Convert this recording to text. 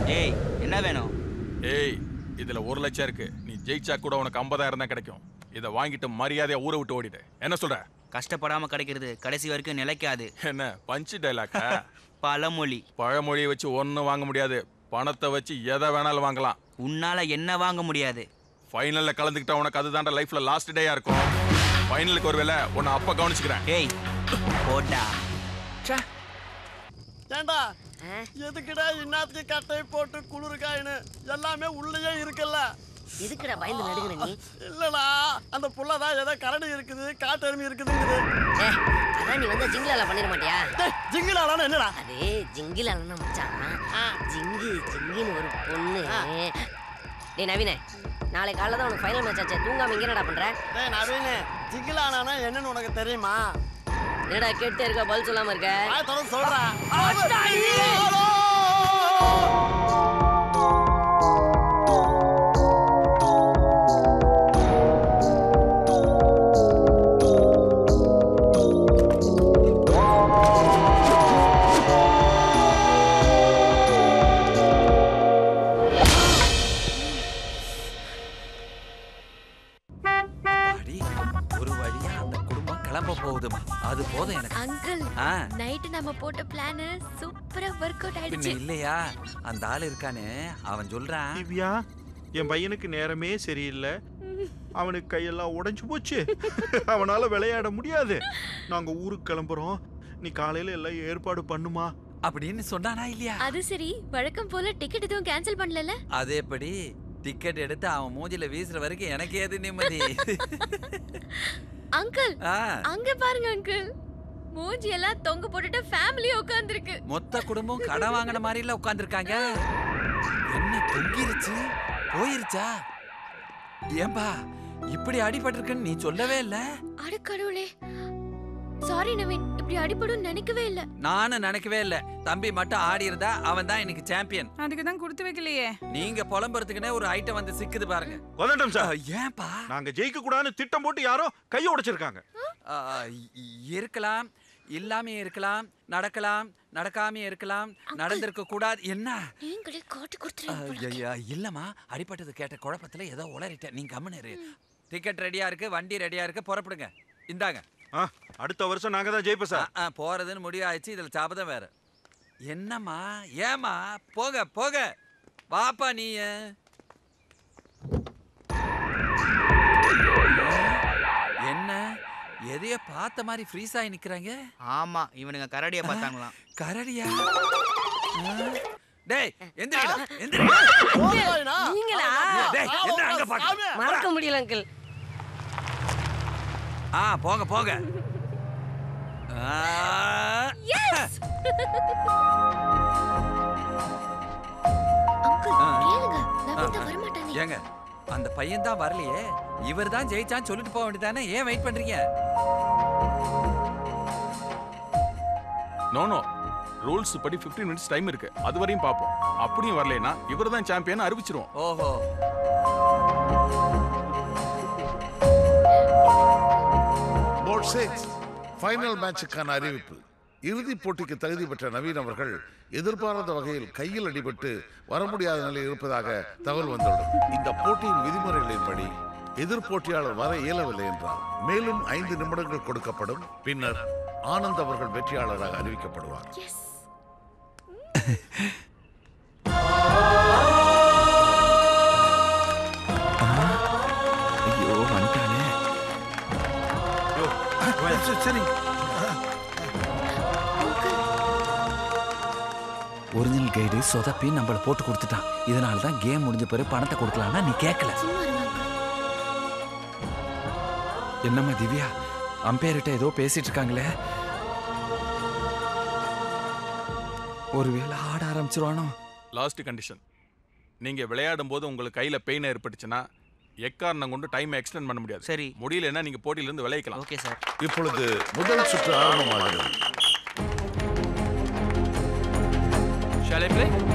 ஏய் என்ன வேணும் ஏய் இதுல ஒரு லட்சம் இருக்கு நீ ஜெயிச்சா கூட உனக்கு ஐம்பதாயிரம் தான் கிடைக்கும் இதை வாங்கிட்டு மரியாதையா ஊரை விட்டு ஓடிடு என்ன சொல்ற கஷ்டப்படாம கிடைக்கிறது கடைசி வரைக்கும் நிலைக்காது என்ன பஞ்சு டைலாக்கா பழமொழி பழமொழியை வச்சு ஒன்றும் வாங்க முடியாது பணத்தை வச்சு எதை வேணாலும் வாங்கலாம் உன்னால என்ன வாங்க முடியாது ஃபைனல்ல கலந்துக்கிட்டா உனக்கு அதுதான்டா லைஃப்ல லாஸ்ட் டேயா இருக்கும் ஃபைனலுக்கு ஒரு வேலை உன்னை அப்ப கவனிச்சுக்கிறேன் ஏய் போடா ஏண்டா எதுக்குடா இன்னாத்துக்கு கட்டை போட்டு குளிர்காயின்னு எல்லாமே உள்ளேயே இருக்குல்ல எதுக்குடா பயந்து நடுங்குற நீ இல்லடா அந்த புள்ளதான் ஏதோ கரடி இருக்குது காட்டெருமி இருக்குதுங்குது ஏ அதான் நீ வந்து ஜிங்கிலால பண்ணிட மாட்டியா டேய், ஜிங்கிலாடானா என்னடா அது ஜிங்கிலாலன்னா மச்சான் ஜிங்கு ஜிங்குன்னு ஒரு பொண்ணு டேய் நவீனே நாளை காலைல தான் உனக்கு ஃபைனல் மேட்ச் ஆச்சு தூங்காம இங்க என்னடா பண்ற டேய் நவீன் ஜிங்கிலானா என்னன்னு உனக்கு தெரியுமா என்னடா கேட்டே இருக்க பதில் சொல்லாம இருக்க நான் தொடர்ந்து சொல்றா அடி ஒரு வழியா அந்த குடும்பம் கிளம்ப போகுதுமா அது போதும் எனக்கு அங்கிள் ஆ நைட்டு நம்ம போட்ட பிளான் சூப்பரா ஒர்க் அவுட் பின்ன ஆயிடுச்சு இல்லையா அந்த ஆள் இருக்கானே அவன் சொல்றான் திவ்யா என் பையனுக்கு நேரமே சரியில்லை அவனுக்கு கையெல்லாம் உடைஞ்சு போச்சு அவனால விளையாட முடியாது நாங்க ஊருக்கு கிளம்புறோம் நீ காலையில எல்லாம் ஏற்பாடு பண்ணுமா அப்படின்னு சொன்னானா இல்லையா அது சரி வழக்கம் போல டிக்கெட் எதுவும் கேன்சல் பண்ணல அது எப்படி டிக்கெட் எடுத்து அவன் மூஞ்சில வீசுற வரைக்கும் எனக்கு ஏது நிம்மதி அங்கிள் ஆ, அங்க பாருங்க அங்கிள் மூஞ்சி எல்லாம் தொங்க போட்டுட்டு ஃபேமிலி உட்கார்ந்துருக்கு மொத்த குடும்பம் கடன் வாங்கின மாதிரி எல்லாம் உட்காந்துருக்காங்க என்ன தொங்கிருச்சு போயிருச்சா ஏன்பா இப்படி அடிபட்டிருக்குன்னு நீ சொல்லவே இல்ல அட கடவுளே சாரி நவீன் இப்படி அடிபடும் நினைக்கவே இல்ல நானும் நினைக்கவே இல்ல தம்பி மட்டும் ஆடி இருந்தா அவன் தான் எனக்கு சாம்பியன் அதுக்கு தான் கொடுத்து வைக்கலையே நீங்க புலம்புறதுக்குனே ஒரு ஐட்டம் வந்து சிக்குது பாருங்க வதண்டம் சார் அஹ், ஏன்பா நாங்க ஜெயிக்க கூடாதுன்னு திட்டம் போட்டு யாரோ கையை உடைச்சிருக்காங்க அஹ், இ- இருக்கலாம் இல்லாமே இருக்கலாம் நடக்கலாம் நடக்காமே இருக்கலாம் நடந்திருக்க கூடாது என்ன நீங்களே காட்டி அஹ், கொடுத்துருங்க ஐயா, இல்லம்மா அடிபட்டது கேட்ட குழப்பத்துல ஏதோ உளறிட்டேன் நீங்க கம்முன்னு இரு டிக்கெட் ரெடியா இருக்கு வண்டி ரெடியா இருக்கு புறப்படுங்க இந்தாங்க ஆ, அடுத்த வருஷம் நாங்க தான் ஜெயிப்போம் சார் ஆ, ஆ, போறதுன்னு முடிவாயிடுச்சு இதுல சாபதம் வேற என்னம்மா ஏமா போக போக வாப்பா நீ என்ன எதைய பார்த்த மாதிரி ஃப்ரீஸ் ஆகி நிக்கிறாங்க ஆமா இவனுங்க கரடியை பார்த்தாங்களாம் கரடியா ஆ? டேய் எந்திரிடா எந்திரிடா போதும் நீங்களா டேய் என்ன அங்க பாக்க மறக்க முடியல அங்கிள் ஆ போங்க போங்க ஆ. அங்கிள் ஆ. கேளுங்க நவீன் தான் வரமாட்டானே ஏங்க அந்த பையன் தான் வரலையே இவர் தான் ஜெயிச்சான்னு சொல்லிட்டு போக வேண்டியதானே ஏன் வெயிட் பண்றீங்க நோ நோ ரூல்ஸ் படி 15 மினிட்ஸ் டைம் இருக்கு அது வரையும் பார்ப்போம் அப்படியும் வரலைன்னா இவர் தான் சாம்பியன் அறிவிச்சிருவோம் ஓஹோ போர்ட் சிக்ஸ் ஃபைனல் மேட்சுக்கான அறிவிப்பு இறுதிப் போட்டிக்கு தகுதி பெற்ற நவீன் அவர்கள் எதிர்பாராத வகையில் கையில் அடிபட்டு வர முடியாத நிலையில் இருப்பதாக தகவல் வந்துள்ளது இந்த போட்டியின் விதிமுறைகளின்படி எதிர் போட்டியாளர் வர இயலவில்லை என்றால் மேலும் ஐந்து நிமிடங்கள் கொடுக்கப்படும் பின்னர் ஆனந்த் அவர்கள் வெற்றியாளராக அறிவிக்கப்படுவார் எஸ் ஐயோ வந்துட்டானே சரி ஒரிஜினல் கைடு சொதப்பி நம்மள போட்டு கொடுத்துட்டான் இதனால தான் கேம் முடிஞ்ச பிறகு பணத்தை கொடுக்கலாம்னா நீ கேட்கல சும்மா இருங்க uncle. என்னம்மா திவ்யா அம்பேர்கிட்ட ஏதோ பேசிட்டு இருக்காங்களே ஒருவேளை ஆட ஆரம்பிச்சிருவானோ லாஸ்ட் கண்டிஷன் நீங்க விளையாடும் போது உங்களுக்கு கையில பெயின் ஏற்பட்டுச்சுன்னா எக்காரணம் கொண்டு டைம் எக்ஸ்டெண்ட் பண்ண முடியாது சரி. முடியலன்னா நீங்க போட்டியில இருந்து விளைவிக்கலாம் ஓகே சார் இப்பொழுது முதல் சுற்று ஆரம்பமாகிறது ஷாலே ப்ளே